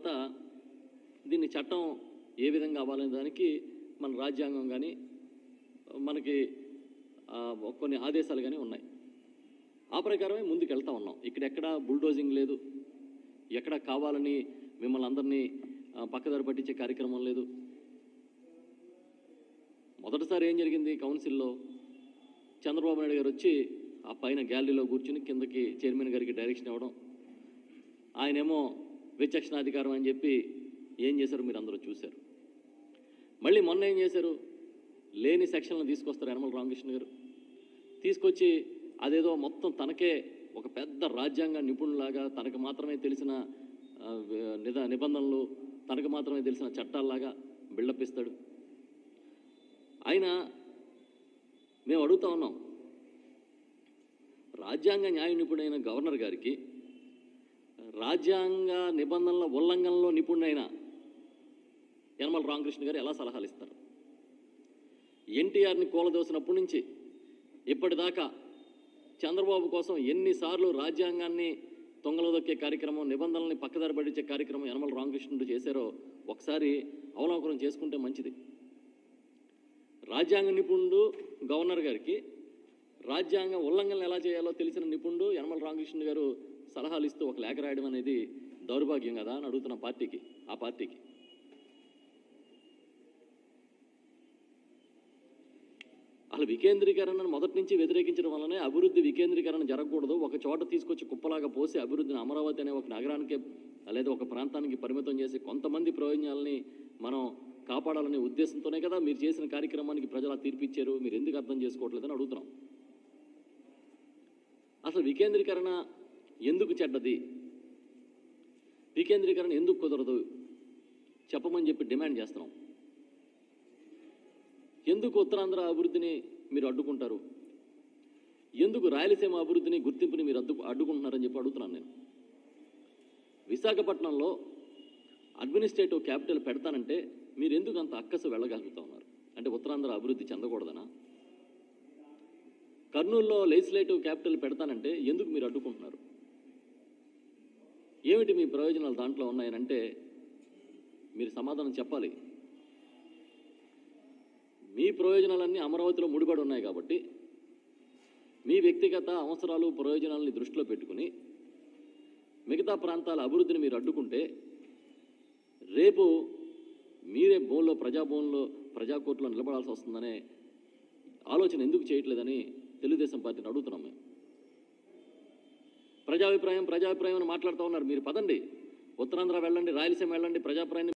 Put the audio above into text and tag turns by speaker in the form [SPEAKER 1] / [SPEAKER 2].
[SPEAKER 1] దీన్ని చట్టం ఏ విధంగా అవ్వాలనే దానికి మన రాజ్యాంగం కానీ మనకి ఆ, కొన్ని ఆదేశాలు కానీ ఉన్నాయి ఆ ప్రకారమే ముందుకు వెళ్తా ఉన్నాం ఇక్కడ ఎక్కడ బుల్డోజింగ్ లేదు ఎక్కడ కావాలని మిమ్మల్ని అందరినీ ఆ, పక్కదారి పట్టించే కార్యక్రమం లేదు మొదటిసారి ఏం జరిగింది కౌన్సిల్లో చంద్రబాబు నాయుడు గారు వచ్చి ఆ పైన గ్యాలరీలో కూర్చుని కిందకి చైర్మన్ గారికి డైరెక్షన్ ఇవ్వడం ఆయనేమో విచక్షణాధికారం అని చెప్పి ఏం చేశారు మీరు అందరూ చూశారు మళ్ళీ మొన్న ఏం చేశారు లేని సెక్షన్లను తీసుకొస్తారు యనమల రామకృష్ణ గారు తీసుకొచ్చి అదేదో మొత్తం తనకే ఒక పెద్ద రాజ్యాంగ నిపుణులాగా తనకు మాత్రమే తెలిసిన ఆ, నిద నిబంధనలు తనకు మాత్రమే తెలిసిన చట్టాల్లాగా బిల్డప్ ఇస్తాడు ఆయన మేము అడుగుతా ఉన్నాం రాజ్యాంగ న్యాయ నిపుణుడైన గవర్నర్ గారికి రాజ్యాంగ నిబంధనల ఉల్లంఘనలో నిపుణుడైన యనమల రామకృష్ణ గారు ఎలా సలహాలు ఇస్తారు ఎన్టీఆర్ని కూలదోసినప్పటి నుంచి ఇప్పటిదాకా చంద్రబాబు కోసం ఎన్నిసార్లు రాజ్యాంగాన్ని తొంగలదొక్కే కార్యక్రమం నిబంధనల్ని పక్కదారి పట్టించే కార్యక్రమం యనమల రామకృష్ణుడు చేశారో ఒకసారి అవలోకనం చేసుకుంటే మంచిది రాజ్యాంగ నిపుణుడు గవర్నర్ గారికి రాజ్యాంగ ఉల్లంఘనలు ఎలా చేయాలో తెలిసిన నిపుణుడు యనమల రామకృష్ణ గారు సలహాలు ఇస్తూ ఒక లేఖ రాయడం అనేది దౌర్భాగ్యం కదా అని అడుగుతున్న పార్టీకి ఆ పార్టీకి అసలు వికేంద్రీకరణను మొదటి నుంచి వ్యతిరేకించడం వల్లనే అభివృద్ధి వికేంద్రీకరణ జరగకూడదు ఒక చోట తీసుకొచ్చి కుప్పలాగా పోసి అభివృద్ధిని అమరావతి అనే ఒక నగరానికి లేదా ఒక ప్రాంతానికి పరిమితం చేసి కొంతమంది ప్రయోజనాలని మనం కాపాడాలనే ఉద్దేశంతోనే కదా మీరు చేసిన కార్యక్రమానికి ప్రజలు ఆ తీర్పు ఇచ్చారు మీరు ఎందుకు అర్థం చేసుకోవట్లేదని అడుగుతున్నాం అసలు వికేంద్రీకరణ ఎందుకు చెడ్డది వికేంద్రీకరణ ఎందుకు కుదరదు చెప్పమని చెప్పి డిమాండ్ చేస్తున్నాం ఎందుకు ఉత్తరాంధ్ర అభివృద్ధిని మీరు అడ్డుకుంటారు ఎందుకు రాయలసీమ అభివృద్ధిని గుర్తింపుని మీరు అడ్డు అడ్డుకుంటున్నారని చెప్పి అడుగుతున్నాను నేను విశాఖపట్నంలో అడ్మినిస్ట్రేటివ్ క్యాపిటల్ పెడతానంటే మీరు ఎందుకు అంత అక్కసు వెళ్ళగలుగుతా ఉన్నారు అంటే ఉత్తరాంధ్ర అభివృద్ధి చెందకూడదనా కర్నూలులో లెజిస్లేటివ్ క్యాపిటల్ పెడతానంటే ఎందుకు మీరు అడ్డుకుంటున్నారు ఏమిటి మీ ప్రయోజనాలు దాంట్లో ఉన్నాయనంటే మీరు సమాధానం చెప్పాలి మీ ప్రయోజనాలన్నీ అమరావతిలో ముడిపడి ఉన్నాయి కాబట్టి మీ వ్యక్తిగత అవసరాలు ప్రయోజనాలని దృష్టిలో పెట్టుకుని మిగతా ప్రాంతాల అభివృద్ధిని మీరు అడ్డుకుంటే రేపు మీరే భూమిలో ప్రజాభవన్లో ప్రజాకోర్టులో నిలబడాల్సి వస్తుందనే ఆలోచన ఎందుకు చేయట్లేదని తెలుగుదేశం పార్టీని అడుగుతున్నాం మేము ప్రజాభిప్రాయం ప్రజాభిప్రాయం అని మాట్లాడుతూ ఉన్నారు మీరు పదండి ఉత్తరాంధ్ర వెళ్ళండి రాయలసీమ వెళ్ళండి ప్రజాభిప్రాయాన్ని